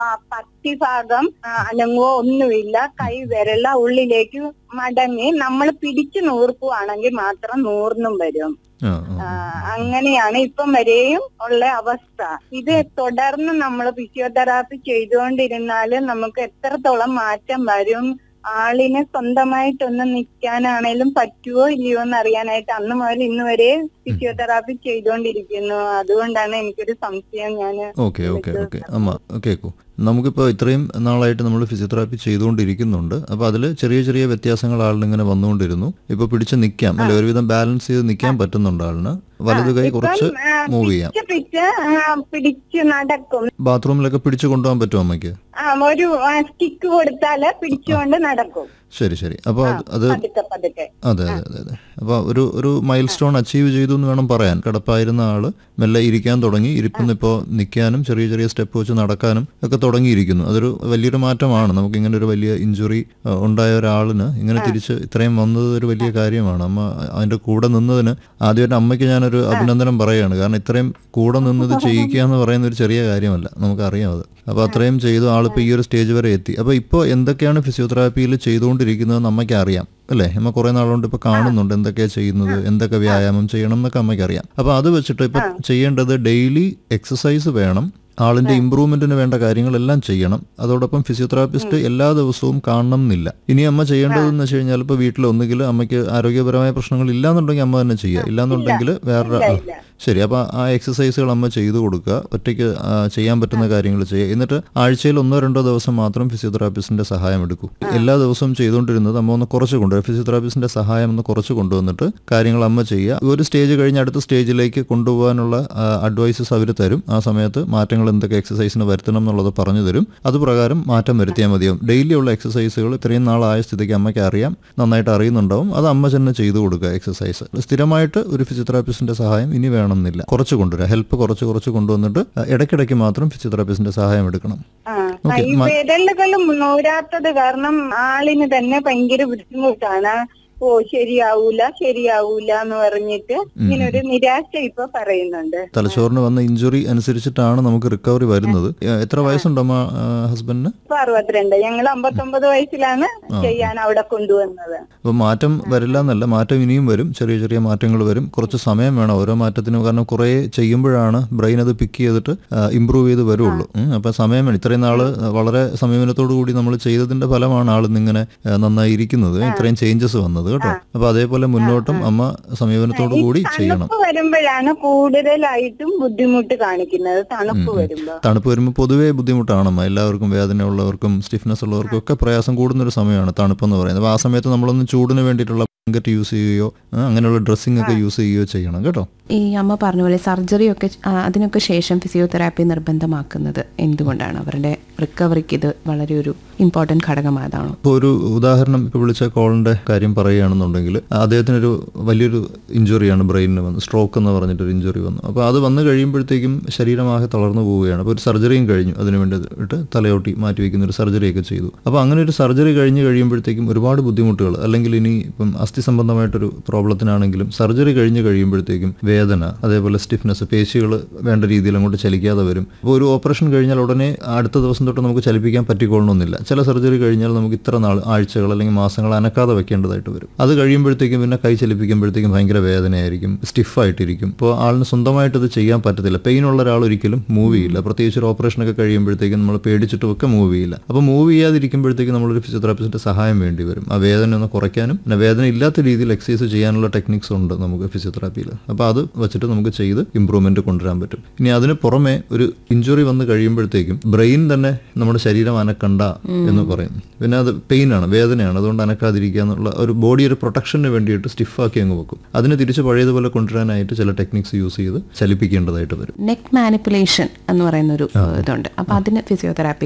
ആ പത്തി ഭാഗം ആ, അനങ്ങുവോ ഒന്നുമില്ല കൈ വിരല ഉള്ളിലേക്ക് മടങ്ങി നമ്മൾ പിടിച്ചു നൂർക്കുവാണെങ്കിൽ മാത്രം നൂർന്നും വരും ആ ആ, ആ അങ്ങനെയാണ് ഇപ്പം വരെയും ഉള്ള അവസ്ഥ ഇത് തുടർന്ന് നമ്മൾ ഫിസിയോതെറാപ്പി ചെയ്തുകൊണ്ടിരുന്നാല് നമുക്ക് എത്രത്തോളം മാറ്റം വരും ആളിന് സ്വന്തമായിട്ടൊന്ന് നിൽക്കാനാണേലും പറ്റുമോ ഇല്ലയോ എന്ന് അറിയാനായിട്ട് അന്ന് മുതൽ ഇന്ന് വരെ ഫിസിയോതെറാപ്പി ചെയ്തുകൊണ്ടിരിക്കുന്നു അതുകൊണ്ടാണ് എനിക്കൊരു സംശയം ഞാൻ ഓക്കെ ഓക്കെ ഓക്കെ അമ്മ കേൾക്കൂ നമുക്കിപ്പോൾ ഇത്രയും നാളായിട്ട് നമ്മൾ ഫിസിയോതെറാപ്പി ചെയ്തുകൊണ്ടിരിക്കുന്നുണ്ട് അപ്പോൾ അതിൽ ചെറിയ ചെറിയ വ്യത്യാസങ്ങൾ ആളിന് ഇങ്ങനെ വന്നുകൊണ്ടിരുന്നു ഇപ്പോൾ പിടിച്ച് നിൽക്കാം അല്ലെ ഒരുവിധം ബാലൻസ് ചെയ്ത് നിൽക്കാൻ പറ്റുന്നുണ്ട് ആളിന് വലത് കൈ കുറച്ച് മൂവ് ചെയ്യാം പിടിച്ച് പിടിച്ച് ആ, പിടിച്ച് നടക്കും ബാത്റൂമിലൊക്കെ പിടിച്ചു കൊണ്ടുപോകാൻ പറ്റുമോ അമ്മയ്ക്ക് ആ ഒരു സ്റ്റിക്ക് കൊടുത്താല് പിടിച്ചുകൊണ്ട് നടക്കും ശരി ശരി അപ്പോൾ അത് അത് പതുക്കെ പതുക്കെ അതെ അതെ അതെ അതെ അപ്പോൾ ഒരു ഒരു മൈൽ സ്റ്റോൺ അച്ചീവ് ചെയ്തു എന്ന് വേണം പറയാൻ കിടപ്പായിരുന്ന ആള് മെല്ലെ ഇരിക്കാൻ തുടങ്ങി ഇരിപ്പിന്ന് ഇപ്പോൾ നിൽക്കാനും ചെറിയ ചെറിയ സ്റ്റെപ്പ് വെച്ച് നടക്കാനും ഒക്കെ തുടങ്ങിയിരിക്കുന്നു അതൊരു വലിയൊരു മാറ്റമാണ് നമുക്ക് ഇങ്ങനെ ഒരു വലിയ ഇഞ്ചുറി ഉണ്ടായ ഒരാളിന് ഇങ്ങനെ തിരിച്ച് ഇത്രയും വന്നത് ഒരു വലിയ കാര്യമാണ് അമ്മ അതിന്റെ കൂടെ നിന്നതിന് ആദ്യമായിട്ട് അമ്മയ്ക്ക് ഞാനൊരു അഭിനന്ദനം പറയുകയാണ് കാരണം ഇത്രയും കൂടെ നിന്നത് ചെയ്യിക്കുക എന്ന് പറയുന്ന ഒരു ചെറിയ കാര്യമല്ല നമുക്കറിയാം അത് അപ്പോൾ അത്രയും ചെയ്തു ആളിപ്പോൾ ഈ ഒരു സ്റ്റേജ് വരെ എത്തി അപ്പോൾ ഇപ്പോൾ എന്തൊക്കെയാണ് ഫിസിയോതെറാപ്പിയിൽ ചെയ്തുകൊണ്ടിരിക്കുന്നത് അമ്മയ്ക്ക് അറിയാം അല്ലേ അമ്മ കുറേ നാളുകൊണ്ട് ഇപ്പോൾ കാണുന്നുണ്ട് എന്തൊക്കെയാണ് ചെയ്യുന്നത് എന്തൊക്കെ വ്യായാമം ചെയ്യണം എന്നൊക്കെ അമ്മയ്ക്ക് അറിയാം അപ്പോൾ അത് വെച്ചിട്ട് ഇപ്പോൾ ചെയ്യേണ്ടത് ഡെയിലി എക്സസൈസ് വേണം ആളിന്റെ ഇമ്പ്രൂവ്മെന്റിന് വേണ്ട കാര്യങ്ങളെല്ലാം ചെയ്യണം അതോടൊപ്പം ഫിസിയോതെറാപ്പിസ്റ്റ് എല്ലാ ദിവസവും കാണണം എന്നില്ല ഇനി അമ്മ ചെയ്യേണ്ടതെന്ന് വെച്ച് കഴിഞ്ഞാൽ ഇപ്പോൾ വീട്ടിൽ ഒന്നുകിൽ അമ്മയ്ക്ക് ആരോഗ്യപരമായ പ്രശ്നങ്ങൾ ഇല്ലാന്നുണ്ടെങ്കിൽ അമ്മ തന്നെ ചെയ്യുക ഇല്ലാന്നുണ്ടെങ്കിൽ വേറെ ആ, ശരി അപ്പോൾ ആ എക്സസൈസുകൾ അമ്മ ചെയ്തു കൊടുക്കുക ഒറ്റയ്ക്ക് ആ, ചെയ്യാൻ പറ്റുന്ന കാര്യങ്ങൾ ചെയ്യുക എന്നിട്ട് ആഴ്ചയിൽ ഒന്നോ രണ്ടോ ദിവസം മാത്രം ഫിസിയോതെറാപ്പിസ്റ്റിന്റെ സഹായം എടുക്കൂ എല്ലാ ദിവസവും ചെയ്തുകൊണ്ടിരുന്നത് അമ്മ ഒന്ന് കുറച്ച് കൊണ്ടുവരും ഫിസിയോതെറാപ്പിസ്റ്റിന്റെ സഹായം ഒന്ന് കുറച്ച് കൊണ്ടുവന്നിട്ട് കാര്യങ്ങൾ അമ്മ ചെയ്യുക ഒരു സ്റ്റേജ് കഴിഞ്ഞ് അടുത്ത സ്റ്റേജിലേക്ക് കൊണ്ടുപോകാനുള്ള അഡ്വൈസസ് അവർ തരും ആ സമയത്ത് മാറ്റങ്ങൾ എന്തൊക്കെ എക്സസൈസിന് വരുത്തണം എന്നുള്ളത് പറഞ്ഞു തരും അതുപ്രകാരം മാറ്റം വരുത്തിയാൽ മതിയാവും ഡെയിലി ഉള്ള എക്സസൈസുകൾ ഇത്രയും നാളായ സ്ഥിതിക്ക് അമ്മയ്ക്ക് അറിയാം നന്നായിട്ട് അറിയുന്നുണ്ടാവും അത് അമ്മ തന്നെ ചെയ്തു കൊടുക്കുക എക്സസൈസ് സ്ഥിരമായിട്ട് ഒരു ഫിസിയോതെറാപ്പിസ്റ്റിന്റെ സഹായം ഇനി വേണമെന്നില്ല കുറച്ച് കൊണ്ടുവരിക ഹെൽപ്പ് കുറച്ച് കുറച്ച് കൊണ്ടുവന്നിട്ട് അഹ് ഇടയ്ക്കിടയ്ക്ക് മാത്രം ഫിസിയോതെറാപ്പിസ്റ്റിന്റെ സഹായം എടുക്കണം ആ ഓക്കേ, ഈ മ- വിരലുകൾ നൂരാത്തത് കാരണം ആളിന് തന്നെ ഭയങ്കര ബുദ്ധിമുട്ടാണ് ഓ ശരിയാവൂല ശരിയാവൂല എന്ന് പറഞ്ഞിട്ട് ഇങ്ങനെ ഒരു നിരാശ ഇപ്പൊ പറയുന്നുണ്ട് തലച്ചോറിന് വന്ന ഇഞ്ചുറി അനുസരിച്ചിട്ടാണ് നമുക്ക് റിക്കവറി വരുന്നത് എ- എത്ര വയസ്സുണ്ടമ്മ ഹസ്ബൻഡിന് ഇപ്പൊ അറുപത്തിരണ്ട് ഞങ്ങൾ അമ്പത്തൊമ്പത് വയസ്സിലാണ് ചെയ്യാൻ അവിടെ കൊണ്ടുവന്നത് അപ്പോൾ മാറ്റം വരില്ല എന്നല്ല മാറ്റം ഇനിയും വരും ചെറിയ ചെറിയ മാറ്റങ്ങൾ വരും കുറച്ച് സമയം വേണം ഓരോ മാറ്റത്തിനും കാരണം കുറേ ചെയ്യുമ്പോഴാണ് ബ്രെയിൻ അത് പിക്ക് ചെയ്തിട്ട് ഇമ്പ്രൂവ് ചെയ്ത് വരുള്ളൂ ഉം. അപ്പോൾ സമയം വേണം ഇത്രയും നാൾ വളരെ സമീപനത്തോടു കൂടി നമ്മൾ ചെയ്തതിന്റെ ഫലമാണ് ആൾ ഇന്നിങ്ങനെ ആ, നന്നായി ഇരിക്കുന്നത് ഇത്രയും ചേഞ്ചസ് വന്നത് കേട്ടോ അപ്പോൾ അതേപോലെ മുന്നോട്ടും അമ്മ സമീപനത്തോടു കൂടി ചെയ്യണം തണുപ്പ് വരുമ്പോഴാണ് കൂടുതലായിട്ടും ബുദ്ധിമുട്ട് കാണിക്കുന്നത് തണുപ്പ് വരുമ്പോ തണുപ്പ് വരുമ്പോൾ പൊതുവേ ബുദ്ധിമുട്ടാണമ്മ എല്ലാവർക്കും വേദന ഉള്ളവർക്കും സ്റ്റിഫ്നെസ് ഉള്ളവർക്കും ഒക്കെ പ്രയാസം കൂടുന്നൊരു സമയമാണ് തണുപ്പെന്ന് പറയുന്നത് അപ്പോൾ ആ സമയത്ത് നമ്മളൊന്ന് ചൂടിന് വേണ്ടിയിട്ടുള്ള ബ്ലാങ്കറ്റ് യൂസ് ചെയ്യുകയോ ആ, അങ്ങനെയുള്ള ഡ്രസ്സിംഗ് ഒക്കെ യൂസ് ചെയ്യുകയോ ചെയ്യണം കേട്ടോ ഈ അമ്മ പറഞ്ഞ പോലെ സർജറി ഒക്കെ ആ, അതിനൊക്കെ ശേഷം ഫിസിയോതെറാപ്പി നിർബന്ധമാക്കുന്നത് എന്തുകൊണ്ടാണ് അവരുടെ റിക്കവറിക്ക് ഇത് വളരെ ഒരു ഇമ്പോർട്ടൻറ്റ് ഘടകം അതാണോ ഇപ്പോൾ ഒരു ഉദാഹരണം ഇപ്പോൾ വിളിച്ച കോളിന്റെ കാര്യം പറയുകയാണെന്നുണ്ടെങ്കിൽ അദ്ദേഹത്തിനൊരു വലിയൊരു ഇഞ്ചുറിയാണ് ബ്രെയിനിന് വന്നു സ്ട്രോക്ക് എന്ന് പറഞ്ഞിട്ടൊരു ഇഞ്ചുറി വന്നു അപ്പോൾ അത് വന്നു കഴിയുമ്പോഴത്തേക്കും ശരീരമാകെ തളർന്നു പോവുകയാണ് അപ്പോൾ ഒരു സർജറിയും കഴിഞ്ഞു അതിന് വേണ്ടിയിട്ട് തലയോട്ടി മാറ്റി വയ്ക്കുന്ന ഒരു സർജറിയൊക്കെ ചെയ്തു അപ്പോൾ അങ്ങനെ ഒരു സർജറി കഴിഞ്ഞ് കഴിയുമ്പോഴത്തേക്കും ഒരുപാട് ബുദ്ധിമുട്ടുകൾ അല്ലെങ്കിൽ ഇനി ഇപ്പം അസ്ഥി സംബന്ധമായിട്ടൊരു പ്രോബ്ലത്തിനാണെങ്കിലും സർജറി കഴിഞ്ഞ് കഴിയുമ്പോഴത്തേക്കും വേദന അതേപോലെ സ്റ്റിഫ്നെസ് പേശികൾ വേണ്ട രീതിയിൽ അങ്ങോട്ട് ചലിക്കാതെ വരും അപ്പോൾ ഒരു ഓപ്പറേഷൻ കഴിഞ്ഞാൽ ഉടനെ അടുത്ത ദിവസം തൊട്ട് നമുക്ക് ചലിപ്പിക്കാൻ പറ്റിക്കൊള്ളണമെന്നില്ല ചില സർജറി കഴിഞ്ഞാൽ നമുക്ക് ഇത്ര നാൾ ആഴ്ചകൾ അല്ലെങ്കിൽ മാസങ്ങൾ അനക്കാതെ വെക്കേണ്ടതായിട്ട് വരും അത് കഴിയുമ്പോഴത്തേക്കും പിന്നെ കൈ ചലിപ്പിക്കുമ്പോഴത്തേക്കും ഭയങ്കര വേദനയായിരിക്കും സ്റ്റിഫായിട്ടിരിക്കും ഇപ്പോൾ ആളിന് സ്വന്തമായിട്ട് ഇത് ചെയ്യാൻ പറ്റത്തില്ല പെയിൻ ഉള്ള ഒരാൾ ഒരിക്കലും മൂവ് ചെയ്യില്ല പ്രത്യേകിച്ച് ഒരു ഓപ്പറേഷനൊക്കെ കഴിയുമ്പോഴത്തേക്കും നമ്മൾ പേടിച്ചിട്ടും ഒക്കെ മൂവ് ചെയ്യില്ല അപ്പോൾ മൂവ് ചെയ്യാതിരിക്കുമ്പോഴത്തേക്കും നമ്മളൊരു ഫിസിയോതെറാപ്പിസ്റ്റിന്റെ സഹായം വേണ്ടി വരും ആ വേദന ഒന്ന് കുറയ്ക്കാനും പിന്നെ വേദന ഇല്ലാത്ത രീതിയിൽ എക്സസൈസ് ചെയ്യാനുള്ള ടെക്നിക്സ് ഉണ്ട് നമുക്ക് ഫിസിയോതെറാപ്പിയിൽ അപ്പോൾ അത് വെച്ചിട്ട് നമുക്ക് ചെയ്ത് ഇമ്പ്രൂവ്മെന്റ് കൊണ്ടുവരാൻ പറ്റും ഇനി അതിന് പുറമെ ഒരു ഇഞ്ചുറി വന്ന് കഴിയുമ്പോഴത്തേക്കും ബ്രെയിൻ തന്നെ നമ്മുടെ ശരീരം അനക്കണ്ട എന്ന് പറയും പിന്നെ അത് പെയിൻ ആണ് വേദനയാണ് അതുകൊണ്ട് അനക്കാതിരിക്കുക എന്നുള്ള ഒരു ബോഡി ഒരു പ്രൊട്ടക്ഷന് വേണ്ടിയിട്ട് സ്റ്റിഫാക്കി അങ്ങ് വെക്കും അതിനെ തിരിച്ച് പഴയതുപോലെ കൊണ്ടുവരാനായിട്ട് ചില ടെക്നിക്സ് യൂസ് ചെയ്ത് ചലിപ്പിക്കേണ്ടതായിട്ട് വരും നെക്ക് മാനിപ്പുലേഷൻ എന്ന് പറയുന്ന ഒരു ഇതുണ്ട് അപ്പൊ അതിന് ഫിസിയോതെറാപ്പിയിൽ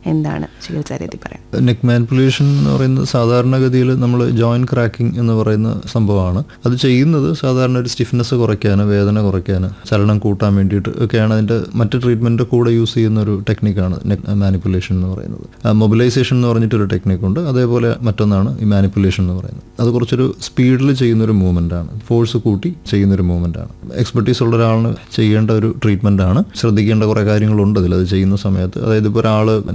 എന്താണ് ചികിത്സാ രീതി പറയാം നെക്ക് മാനിപ്പുലേഷൻ എന്ന് പറയുന്നത് സാധാരണഗതിയിൽ നമ്മൾ ജോയിന്റ് ക്രാക്കിംഗ് എന്ന് പറയുന്ന സംഭവമാണ് അത് ചെയ്യുന്നത് സാധാരണ ഒരു സ്റ്റിഫ്നെസ് കുറയ്ക്കാൻ വേദന കുറയ്ക്കാൻ ചലനം കൂട്ടാൻ വേണ്ടിയിട്ട് ഒക്കെയാണ് അതിൻ്റെ മറ്റ് ട്രീറ്റ്മെൻറ്റ് കൂടെ യൂസ് ചെയ്യുന്ന ഒരു ടെക്നിക്കാണ് നെക്ക് മാനിപ്പുലേഷൻ എന്ന് പറയുന്നത് മൊബിലൈസേഷൻ എന്ന് പറഞ്ഞിട്ടൊരു ടെക്നിക്കുണ്ട് അതേപോലെ മറ്റൊന്നാണ് ഈ മാനിപ്പുലേഷൻ എന്ന് പറയുന്നത് അത് കുറച്ചൊരു സ്പീഡിൽ ചെയ്യുന്നൊരു മൂവ്മെൻ്റ് ആണ് ഫോഴ്സ് കൂട്ടി ചെയ്യുന്നൊരു മൂവ്മെൻ്റ് ആണ് എക്സ്പെർട്ടീസ് ഉള്ള ഒരാളിന് ചെയ്യേണ്ട ഒരു ട്രീറ്റ്മെൻ്റ് ആണ് ശ്രദ്ധിക്കേണ്ട കുറേ കാര്യങ്ങളുണ്ട് അതിൽ അത് ചെയ്യുന്ന സമയത്ത് അതായത് ഇപ്പോൾ ഒരാൾ